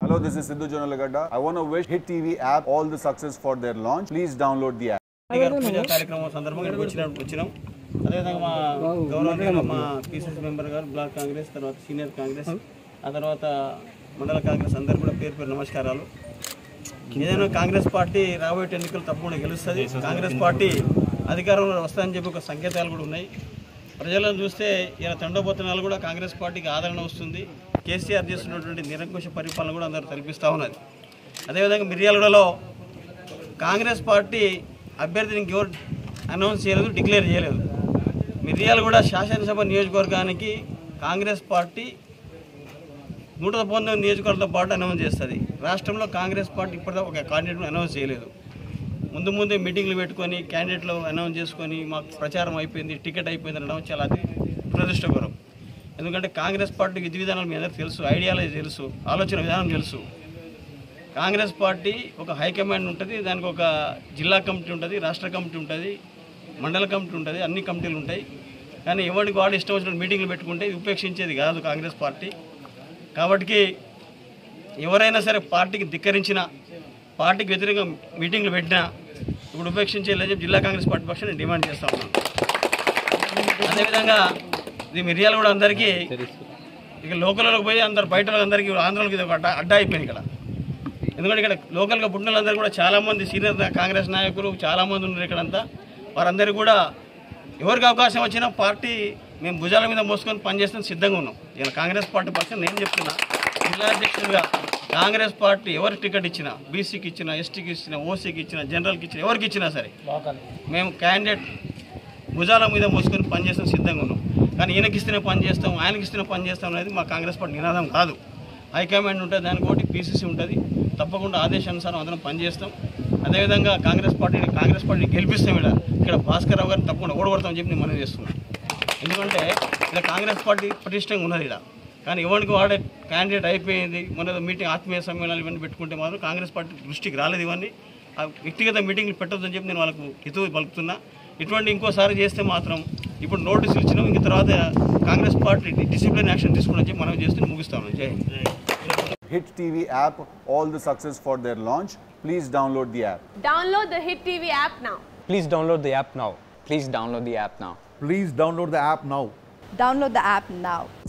Hello, this is Sidhu Jonalagada. I want to wish Hit TV app all the success for their launch. Please download the app. గారి పూజ కార్యక్రమం సందర్భంగా ఇక్కడికి వచ్చిన వచ్చినాం అదేవిధంగా మా గౌరవనీయులు మా పీసీసీ మెంబర్ గారు బ్లాక్ కాంగ్రెస్ తర్వాత సీనియర్ కాంగ్రెస్ ఆ తర్వాత మండల కాంగ్రెస్ అందరు కూడా పేరు పేరు నమస్కారాలు ఏదైనా కాంగ్రెస్ పార్టీ రాబోయే ఎన్నికలు తప్పకుండా గెలుస్తుంది కాంగ్రెస్ పార్టీ అధికారంలో వస్తుందని చెప్పి ఒక సంకేతాలు కూడా ఉన్నాయి ప్రజలను చూస్తే ఇలా తండోపోతనాలు కూడా కాంగ్రెస్ పార్టీకి ఆదరణ వస్తుంది కేసీఆర్ చేస్తున్నటువంటి నిరంకుశ పరిపాలన కూడా అందరూ తలపిస్తూ ఉన్నది అదేవిధంగా మిర్యాలగూడలో కాంగ్రెస్ పార్టీ అభ్యర్థిని ఇంకెవరు అనౌన్స్ చేయలేదు డిక్లేర్ చేయలేదు మిర్యాలగూడ శాసనసభ నియోజకవర్గానికి కాంగ్రెస్ పార్టీ నూట పంతొమ్మిది నియోజకవర్గంతో పాటు అనౌన్స్ చేస్తుంది రాష్ట్రంలో కాంగ్రెస్ పార్టీ ఇప్పటిదాకా ఒక క్యాండిడేట్ను అనౌన్స్ చేయలేదు ముందు ముందే మీటింగ్లు పెట్టుకొని క్యాండిడేట్లు అనౌన్స్ చేసుకొని మాకు ప్రచారం అయిపోయింది టికెట్ అయిపోయింది అనడం చాలా అతి దురదృష్టకరం ఎందుకంటే కాంగ్రెస్ పార్టీకి విధి విధానాలు మీ అందరికీ తెలుసు ఐడియాలజీ తెలుసు ఆలోచన విధానం తెలుసు కాంగ్రెస్ పార్టీ ఒక హైకమాండ్ ఉంటుంది దానికి ఒక జిల్లా కమిటీ ఉంటుంది రాష్ట్ర కమిటీ ఉంటుంది మండల కమిటీ ఉంటుంది అన్ని కమిటీలు ఉంటాయి కానీ ఎవరికి వాడు ఇష్టం వచ్చిన మీటింగ్లు పెట్టుకుంటే ఇది ఉపేక్షించేది కాదు కాంగ్రెస్ పార్టీ కాబట్టి ఎవరైనా సరే పార్టీకి ధిక్కరించిన పార్టీకి వ్యతిరేకంగా మీటింగ్లు పెట్టినా ఇప్పుడు ఉపేక్షించేయాలని చెప్పి జిల్లా కాంగ్రెస్ పార్టీ పక్షాన్ని నేను డిమాండ్ చేస్తా ఉన్నాను అదేవిధంగా ఇది మిరియాలు కూడా అందరికీ ఇక లోకల్లోకి పోయి అందరు బయట అందరికీ ఆంధ్రలోకి ఇది ఒక అడ్డా అడ్డా అయిపోయింది ఇక్కడ ఎందుకంటే ఇక్కడ లోకల్గా పుట్టిన వాళ్ళందరూ కూడా చాలామంది సీనియర్ కాంగ్రెస్ నాయకులు చాలామంది ఉన్నారు ఇక్కడంతా వారందరూ కూడా ఎవరికి అవకాశం వచ్చినా పార్టీ మేము భుజాల మీద మోసుకొని పనిచేస్తాం సిద్ధంగా ఉన్నాం ఇలా కాంగ్రెస్ పార్టీ పక్షం నేను చెప్తున్నా జిల్లా అధ్యక్షుడిగా కాంగ్రెస్ పార్టీ ఎవరికి టికెట్ ఇచ్చినా బీసీకి ఇచ్చినా ఎస్టీకి ఇచ్చినా ఓసీకి ఇచ్చినా జనరల్కి ఇచ్చినా ఎవరికి ఇచ్చినా సరే మేము క్యాండిడేట్ భుజాల మీద మోసుకొని పనిచేస్తాం సిద్ధంగా ఉన్నాం కానీ ఈయనకి ఇస్తేనే పని చేస్తాం ఆయనకి ఇస్తేనే పని చేస్తాం అనేది మా కాంగ్రెస్ పార్టీ నినాదం కాదు హైకమాండ్ ఉంటుంది దానికి ఒకటి పీసీసీ ఉంటుంది తప్పకుండా ఆదేశానుసారం అందరం పనిచేస్తాం అదేవిధంగా కాంగ్రెస్ పార్టీని కాంగ్రెస్ పార్టీని గెలిపిస్తాం ఇక్కడ ఇక్కడ భాస్కర్ రావు గారిని తప్పకుండా ఓడగొడతామని చెప్పి నేను మనం చేస్తున్నాను ఎందుకంటే ఇక్కడ కాంగ్రెస్ పార్టీ పటిష్టంగా ఉన్నది ఇక్కడ కానీ ఎవరికి వాడే క్యాండిడేట్ అయిపోయింది మన మీటింగ్ ఆత్మీయ సమ్మేళనాలు ఇవన్నీ పెట్టుకుంటే మాత్రం కాంగ్రెస్ పార్టీ దృష్టికి రాలేదు ఇవన్నీ ఆ వ్యక్తిగత మీటింగ్లు పెట్టొద్దని చెప్పి నేను వాళ్ళకు హితవు పలుకుతున్నా ఇటువంటి ఇంకోసారి చేస్తే మాత్రం ఇప్పుడు నోటీసులు ఇచ్చినాం ఇంక తర్వాత కాంగ్రెస్ పార్టీ డిసిప్లిన్ యాక్షన్ తీసుకుని చెప్పి మనం చేస్తూ ముగిస్తాను జై Hind Hit TV app all the success for their launch. Please download the app. Download the Hit TV app now. Please download the app now. Please download the app now. Please download the app now. Download the app now.